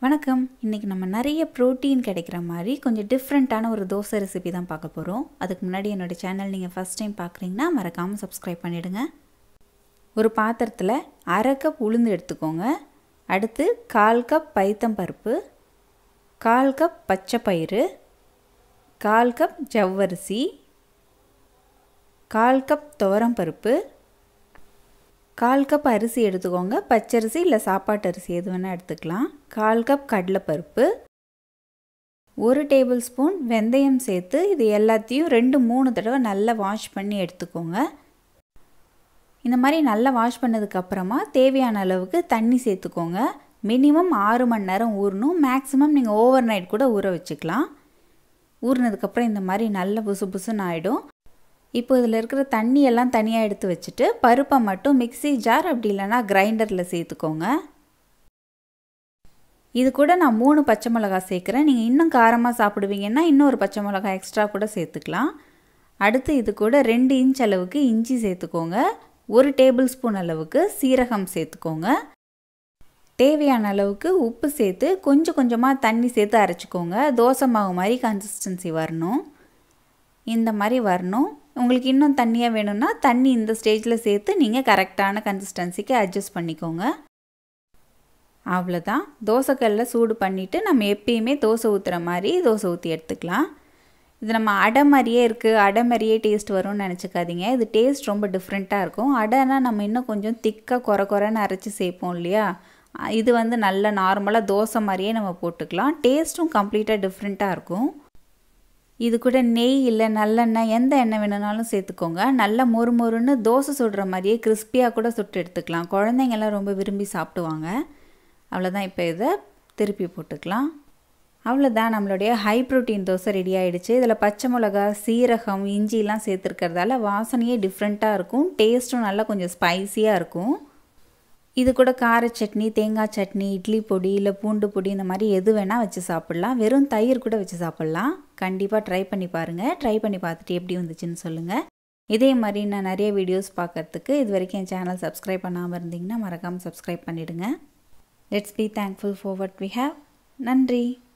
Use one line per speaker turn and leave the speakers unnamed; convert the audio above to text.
வணக்கம் இன்றைக்கி நம்ம நிறைய ப்ரோட்டீன் கிடைக்கிற மாதிரி கொஞ்சம் டிஃப்ரெண்ட்டான ஒரு தோசை ரெசிபி தான் பார்க்க போகிறோம் அதுக்கு முன்னாடி என்னோடய சேனல் நீங்கள் ஃபஸ்ட் டைம் பார்க்குறீங்கன்னா மறக்காமல் சப்ஸ்கிரைப் பண்ணிவிடுங்க ஒரு பாத்திரத்தில் அரை கப் உளுந்து எடுத்துக்கோங்க அடுத்து கால் கப் பைத்தம் பருப்பு கால் கப் பச்சை பயிறு கால் கப் ஜவ்வரிசி கால் கப் துவரம் பருப்பு கால் கப் அரிசி எடுத்துக்கோங்க பச்சரிசி இல்லை சாப்பாட்டு அரிசி எது வேணால் எடுத்துக்கலாம் கால் கப் கடலைப்பருப்பு ஒரு டேபிள் ஸ்பூன் வெந்தயம் சேர்த்து இது எல்லாத்தையும் ரெண்டு மூணு தடவை நல்லா வாஷ் பண்ணி எடுத்துக்கோங்க இந்த மாதிரி நல்லா வாஷ் பண்ணதுக்கப்புறமா தேவையான அளவுக்கு தண்ணி சேர்த்துக்கோங்க மினிமம் ஆறு மணி நேரம் ஊறணும் மேக்ஸிமம் நீங்கள் ஓவர் நைட் கூட ஊற வச்சுக்கலாம் ஊறினதுக்கப்புறம் இந்த மாதிரி நல்ல புசு புசுன்னு ஆகிடும் இப்போ இதில் இருக்கிற தண்ணியெல்லாம் தனியாக எடுத்து வச்சுட்டு பருப்பை மட்டும் மிக்சி ஜார் அப்படி இல்லைனா கிரைண்டரில் சேர்த்துக்கோங்க இது கூட நான் மூணு பச்சை மிளகாய் சேர்க்குறேன் நீங்கள் இன்னும் காரமாக சாப்பிடுவீங்கன்னா இன்னொரு பச்சை மிளகாய் எக்ஸ்ட்ரா கூட சேர்த்துக்கலாம் அடுத்து இது கூட ரெண்டு இன்ச் அளவுக்கு இஞ்சி சேர்த்துக்கோங்க ஒரு டேபிள் ஸ்பூன் அளவுக்கு சீரகம் சேர்த்துக்கோங்க தேவையான அளவுக்கு உப்பு சேர்த்து கொஞ்சம் கொஞ்சமாக தண்ணி சேர்த்து அரைச்சிக்கோங்க தோசை மாவு மாதிரி கன்சிஸ்டன்சி வரணும் இந்த மாதிரி வரணும் உங்களுக்கு இன்னும் தண்ணியாக வேணும்னா தண்ணி இந்த ஸ்டேஜில் சேர்த்து நீங்கள் கரெக்டான கன்சிஸ்டன்சிக்கு அட்ஜஸ்ட் பண்ணிக்கோங்க அவ்வளோதான் தோசைக்கல்லில் சூடு பண்ணிவிட்டு நம்ம எப்பயுமே தோசை ஊற்றுற மாதிரி தோசை ஊற்றி எடுத்துக்கலாம் இது நம்ம அடை மாதிரியே இருக்குது அடை மாதிரியே டேஸ்ட் வரும்னு நினச்சிக்காதீங்க இது டேஸ்ட் ரொம்ப டிஃப்ரெண்ட்டாக இருக்கும் அடைனா நம்ம இன்னும் கொஞ்சம் திக்காக குறை குறைன்னு அரைச்சி சேர்ப்போம் இல்லையா இது வந்து நல்ல நார்மலாக தோசை மாதிரியே நம்ம போட்டுக்கலாம் டேஸ்ட்டும் கம்ப்ளீட்டாக டிஃப்ரெண்ட்டாக இருக்கும் இது கூட நெய் இல்லை நல்லெண்ணெய் எந்த எண்ணெய் வேணுனாலும் சேர்த்துக்கோங்க நல்லா மொறு மொறுன்னு தோசை சுடுற மாதிரியே கிறிஸ்பியாக கூட சுட்டு எடுத்துக்கலாம் குழந்தைங்கள்லாம் ரொம்ப விரும்பி சாப்பிடுவாங்க அவ்வளோதான் இப்போ இதை திருப்பி போட்டுக்கலாம் அவ்வளோதான் நம்மளுடைய ஹை ப்ரோட்டீன் தோசை ரெடி ஆகிடுச்சு இதில் பச்சை மிளகா சீரகம் இஞ்சிலாம் சேர்த்துருக்கிறதால வாசனையே டிஃப்ரெண்ட்டாக இருக்கும் டேஸ்ட்டும் நல்லா கொஞ்சம் ஸ்பைஸியாக இருக்கும் இது கூட கார சட்னி தேங்காய் சட்னி இட்லி பொடி இல்லை பூண்டு பொடி இந்த மாதிரி எது வேணால் வச்சு சாப்பிட்லாம் வெறும் தயிர் கூட வச்சு சாப்பிட்லாம் கண்டிப்பாக ட்ரை பண்ணி பாருங்கள் ட்ரை பண்ணி பார்த்துட்டு எப்படி வந்துச்சுன்னு சொல்லுங்கள் இதே மாதிரி நான் நிறைய வீடியோஸ் பார்க்குறதுக்கு இது வரைக்கும் என் சேனல் சப்ஸ்கிரைப் பண்ணாமல் இருந்தீங்கன்னா மறக்காமல் சப்ஸ்கிரைப் பண்ணிவிடுங்க let's be thankful for what we have நன்றி